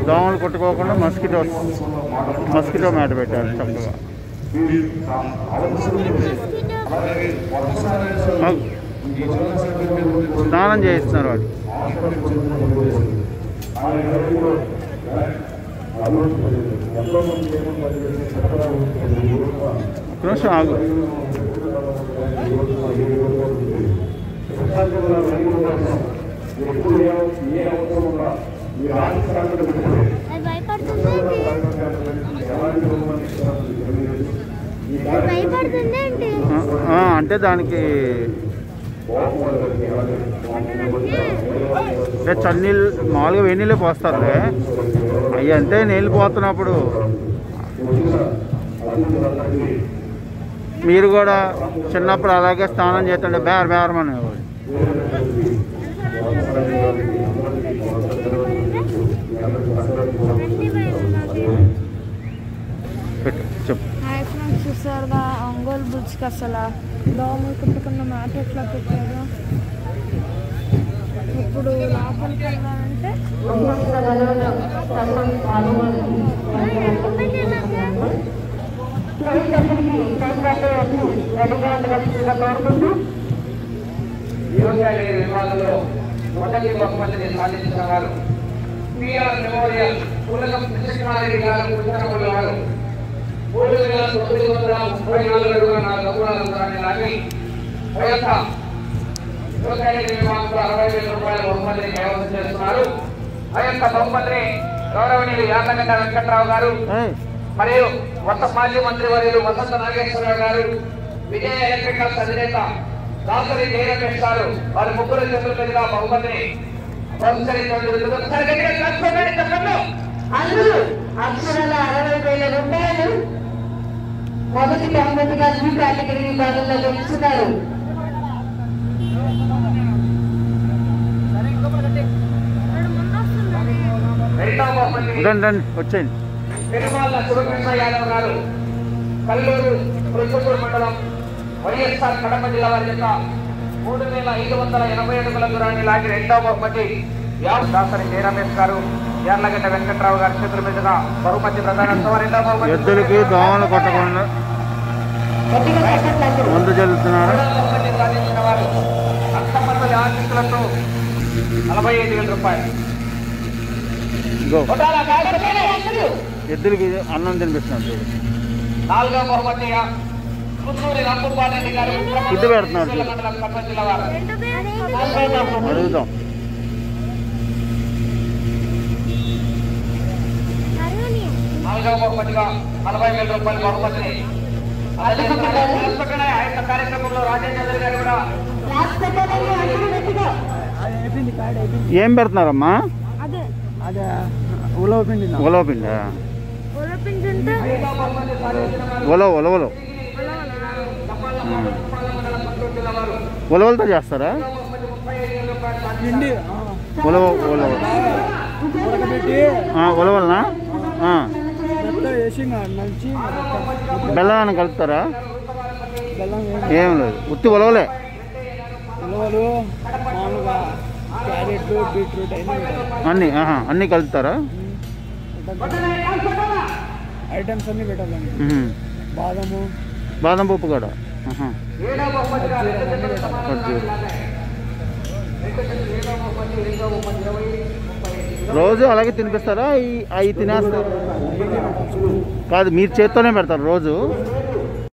దోమలు కొట్టుకోకుండా mosquito mosquito mat పెట్టారు చక్కగా ఆ, స్నానం చేయిస్తున్నారు వాడు ఒక నిమిషం ఆగు అది భయపడుతుందేంటి అది భయపడుతుందేంటి ఆ, ఆ, అంటే దానికి అంటే చన్నీళ్ళు మామూలుగా వేడి నీళ్ళే పోస్తారులే అవి అంతే నీళ్ళు పోతున్నప్పుడు మీరు కూడా చిన్నప్పుడు అలాగే స్నానం చేస్తుంటే బేర బేరమనేవాడు అన్ని భయం నాకు. పెట్టు చెప్పు హాయ్ ఫ్రెండ్స్ చూసారుగా ఒంగోలు బ్రిడ్జ్కి అసలు దోమలు కుట్టుకున్న మ్యాట్ ఎట్లా పెట్టారు ఇప్పుడు లోపలికి వెళ్ళాలంటే వ్యవసాయ విభాగంలో మొదటి బహుమతిని సాధించిన వారు పిఆర్ మెమోరియల్ పూలకం కృష్ణారెడ్డి గారు ఉత్తరములు వారు మూడు వేల తొమ్మిది వందల ముప్పై నాలుగు అడుగుల నాలుగు అంగుళాల దూరాన్ని లాగి వైఎస్ఆర్ వ్యవసాయ విభాగంలో అరవై వేల రూపాయల బహుమతిని కైవసం చేస్తున్నారు ఆ యొక్క బహుమతిని గౌరవనీయులు యాదగడ్డ వెంకట్రావు గారు ఏయ్, మరియు కొత్త మాజీ మంత్రి వర్యులు వసంత నాగేశ్వరరావు గారు విజయ ఎలక్ట్రికల్స్ అధినేత దాసరి జయరమేష్ గారు వారి ముగ్గురు చేతుల మీదుగా బహుమతిని బహుకరించడం జరుగుతుంది. ఒకసారి గట్టిగా claps కొట్టండి చెప్పండి. అందులో అక్షరాల అరవై వేల రూపాయలు మొదటి బహుమతిగా జూ కేటగిరీ విభాగంలో గెలుచున్నారు రెండవ బహుమతి రండి రండి వచ్చేయండి పెరుమాళ్ళ శివకృష్ణ యాదవ్ గారు కల్లూరు ప్రొద్దుటూరు మండలం వైఎస్ఆర్ కడప జిల్లా వారి యొక్క మూడు వేల ఐదు వందల ఎనభై అడుగుల దూరాన్ని లాగి రెండవ బహుమతి యావ్ దాసరి జయరమేష్ గారు యార్లగడ్డ వెంకట్రావు గారి చేతుల మీదుగా బహుమతి ప్రధానోత్సవం రెండవ బహుమతి ఎద్దులకి దోమలు కొట్టకుండా గట్టిగా చెప్పట్లేదు ముందు జల్లుతున్నారు మూడవ బహుమతి సాధించిన వారు అత్తమ్మతల్లి ఆశీస్సులతో నలభై ఐదు వేల రూపాయలు ఇగో కొట్టాలా కాకపోతే అందరూ. ఎద్దులకి అన్నం తినిపిస్తున్నారు చూడు నాలుగవ బహుమతి పుత్తూరి రాంగోపాల్ గారు ఫుడ్ పెడుతున్నారు చూడు. మండలం కడప జిల్లా వారు రెండు పేరు నలభై బహుమతి అడుగుదాం అరుణి నాలుగవ బహుమతిగా నలభై వేల రూపాయల బహుమతిని ఆ యొక్క కార్యక్రమంలో రాజేంద్ర గారు కూడా క్లాస్ పెట్టాలని అందరూ గట్టిగా ఏం పెడుతున్నారమ్మా అదే ఉలవ పిండి ఒలపించుంటే ఐదవ బహుమతి సాధించిన వారు ఉలవ ఉలవలు ఉలవలతో చేస్తారా బహుమతి ముప్పై ఐదు వేల రూపాయలు సాధించిన ఉలవ ఉలవ ఆ, ఉలవలనా ఆ. బెల్లం కలుపుతారా ఏం లేదు ఉత్తి ఉలవలే ఉలవలు మామూలుగా క్యారెట్ బీట్రూట్ అన్నీ పెట్టాలి అన్నీ ఆహా అన్నీ కలుపుతారా ఐటమ్స్ అన్నీ పెట్టాలండి ఉహు. బాదము బాదం పప్పు కూడా ఆహా. ఏడవ బహుమతిగా రెండు జతల సమాధానాలు ఖర్జూరం. లాగాయి. రెండు జతలు ఏడవ బహుమతి రెండవ బహుమతి ఇరవై ముప్పై ఐదు రోజు అలాగే తినిపిస్తారా ఈ- అవి తినేస్తారు కాదు మీరు చేత్తోనే పెడతారు రోజు